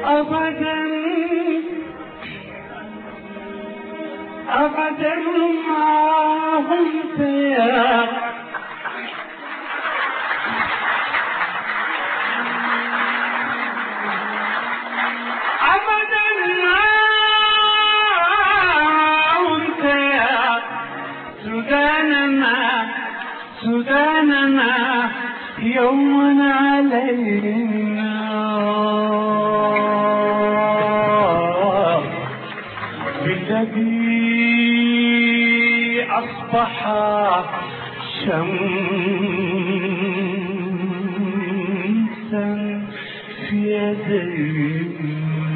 أبدا أبدا ما هم فيا أبدا ما هم فيا سوداننا سوداننا يوم علينا بالذي أصبح شمسا في يدينا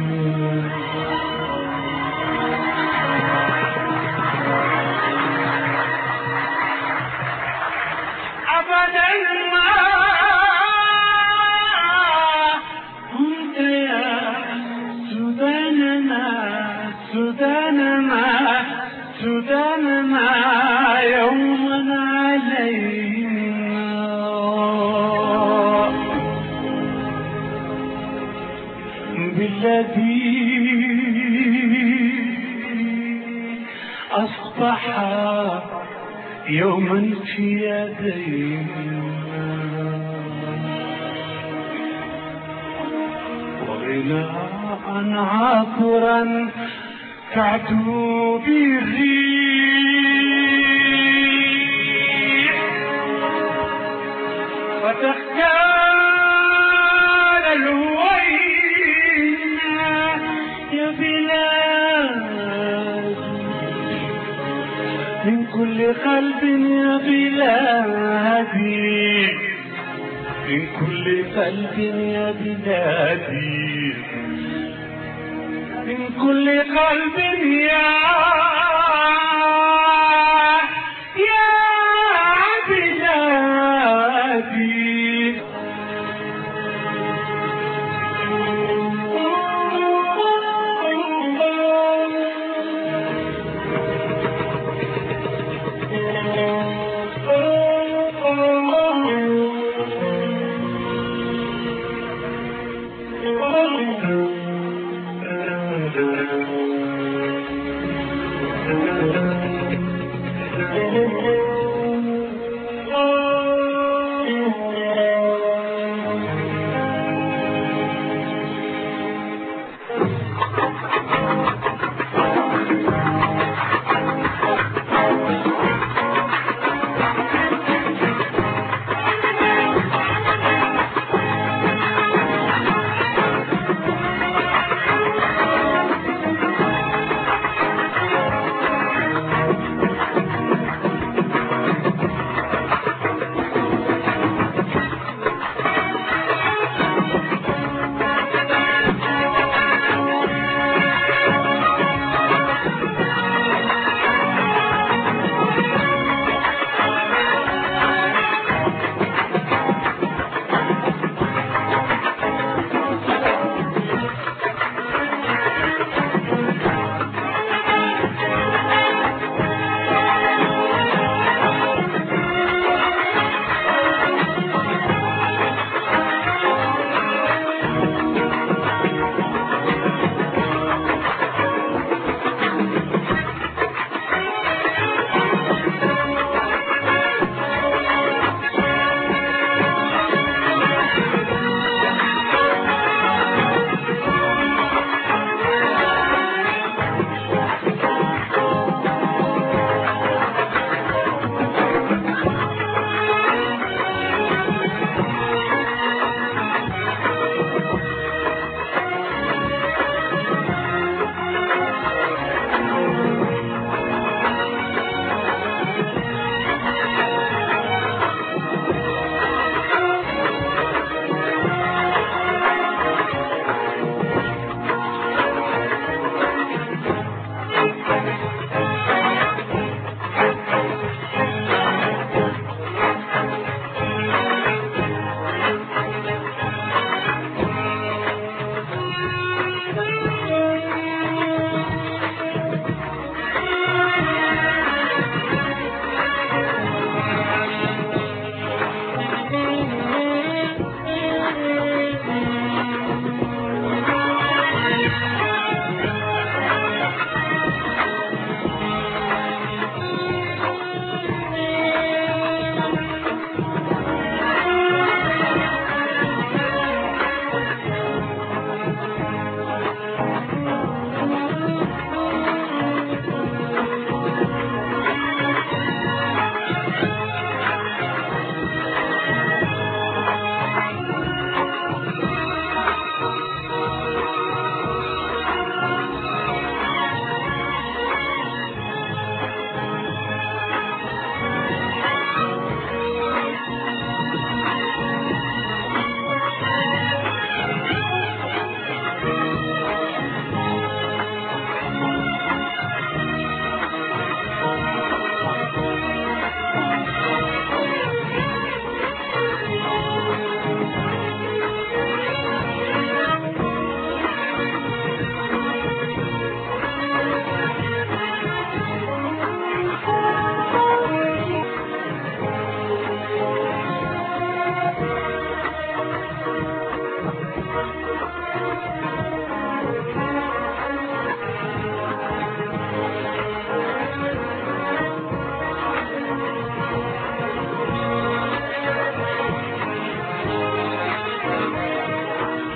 أبدا ما كنت يا سوداننا سوداننا سوداننا يوما علينا بالذي أصبح يوما في يدينا وغناء عاطرا تعدو به الريح فتختار الوين يا بلاد من كل قلب يا بلادي من كل قلب يا بلادي من كل قلب يا يا بلادي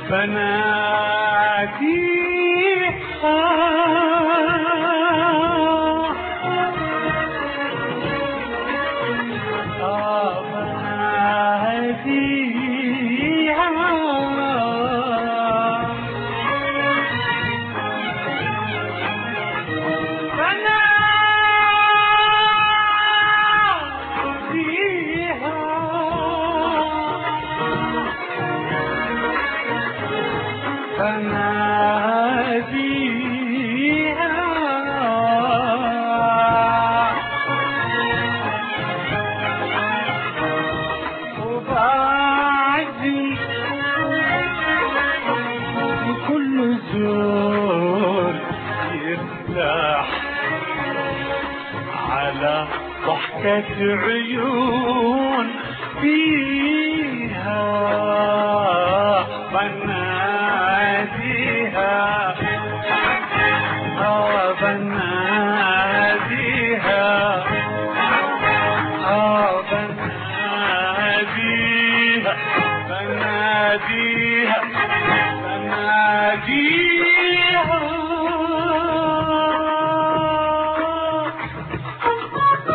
وبعدي كل زور يرتاح على ضحكة عيون فيها بناديها آه بناديها آه بناديها بناديها بناديها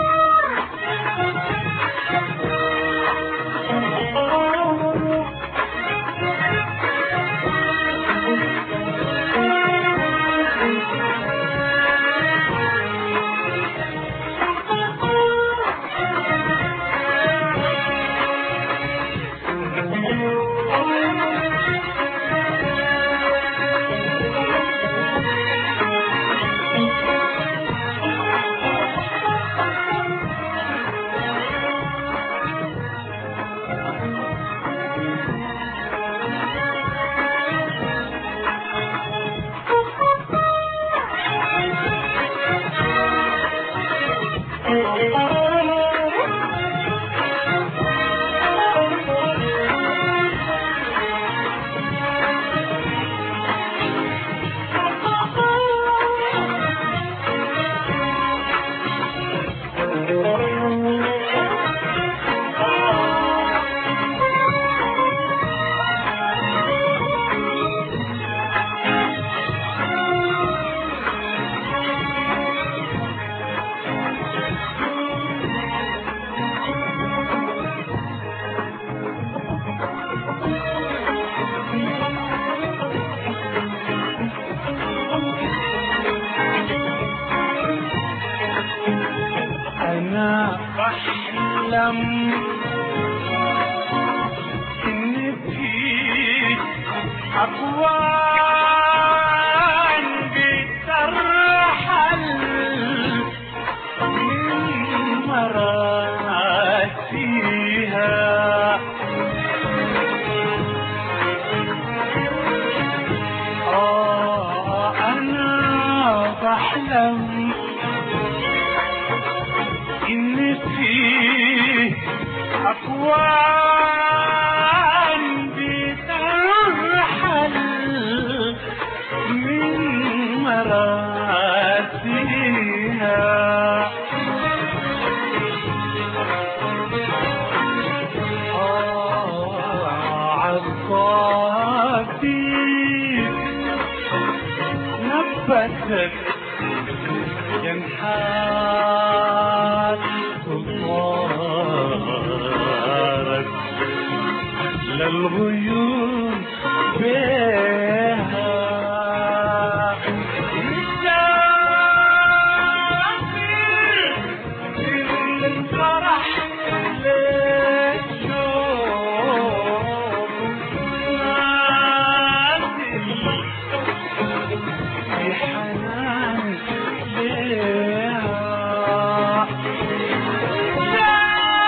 أنا بحلم إن في أكوان بترحل من مراسيها آه أنا بحلم إن في أكوان بترحل من مراسيها عالصافيك نبتت ينحات صارت للغيوم بها مسافر الفرح في حنان ليها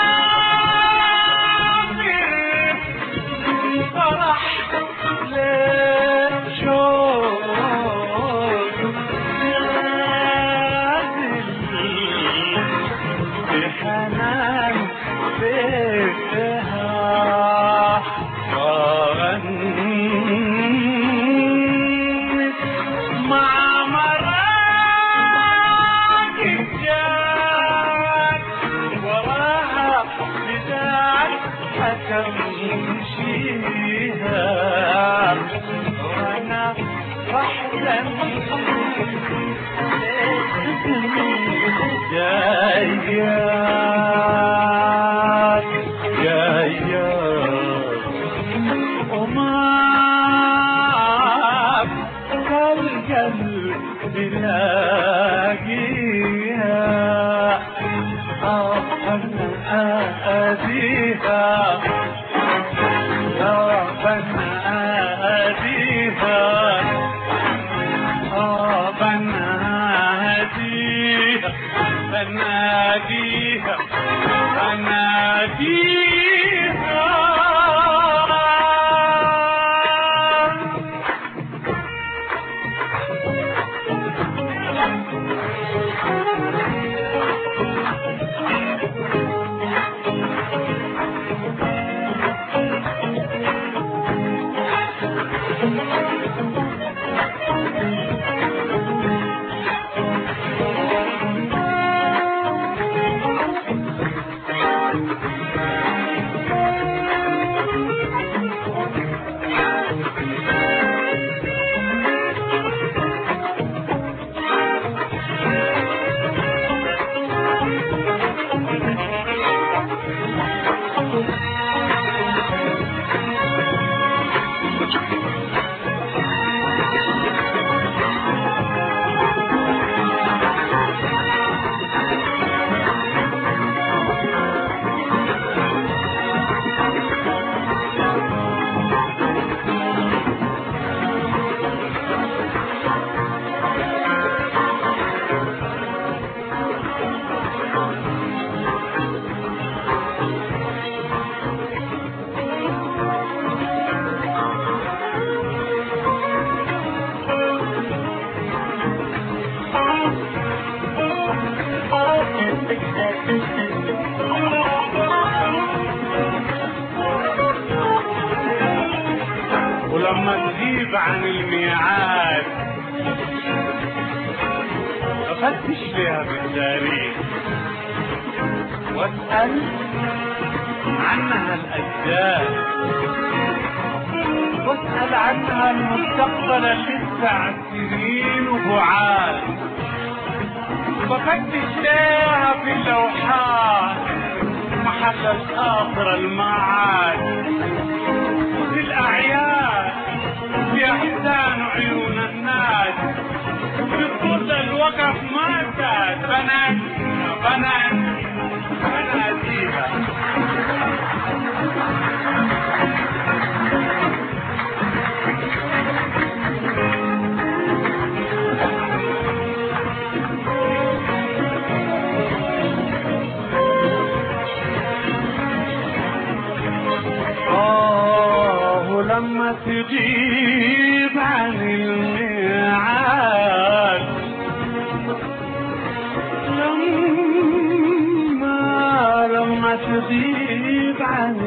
فرح واحزن جايات جايات وما القلب بلاقيها أنا أديها يا بناديها آه بناديها بناديها بناديها ولما تغيب عن الميعاد افتش لها بالتاريخ واسال عنها الاجداد واسال عنها المستقبل لسه عالسنين وبعاد بفتش لها في اللوحات محل الآخر المعاد في الأعياد في أحزان عيون الناس في طول الوقف ما زاد بناتنا بناتنا بناتيها آه لما تغيب عن الميعاد لما لما تغيب عن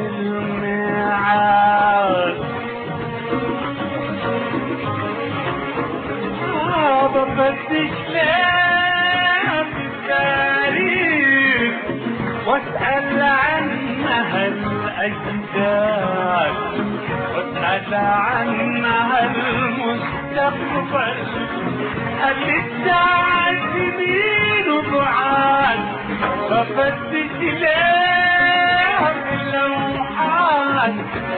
الميعاد آه بفتش لها في التاريخ واسأل عنها الأجداد واسأل عنها المستقبل اللي سنين وبعاد ففتش لها في اللوحات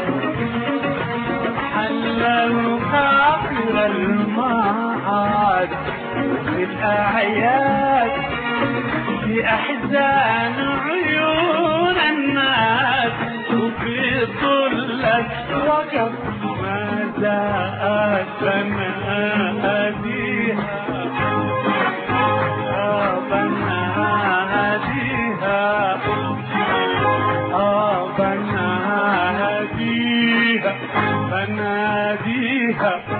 حللوا خاطر المعاد في الأعياد في أحزان عيون الناس وفي ظلك وقف ماذا بناديها آه بناديها آه بناديها بناديها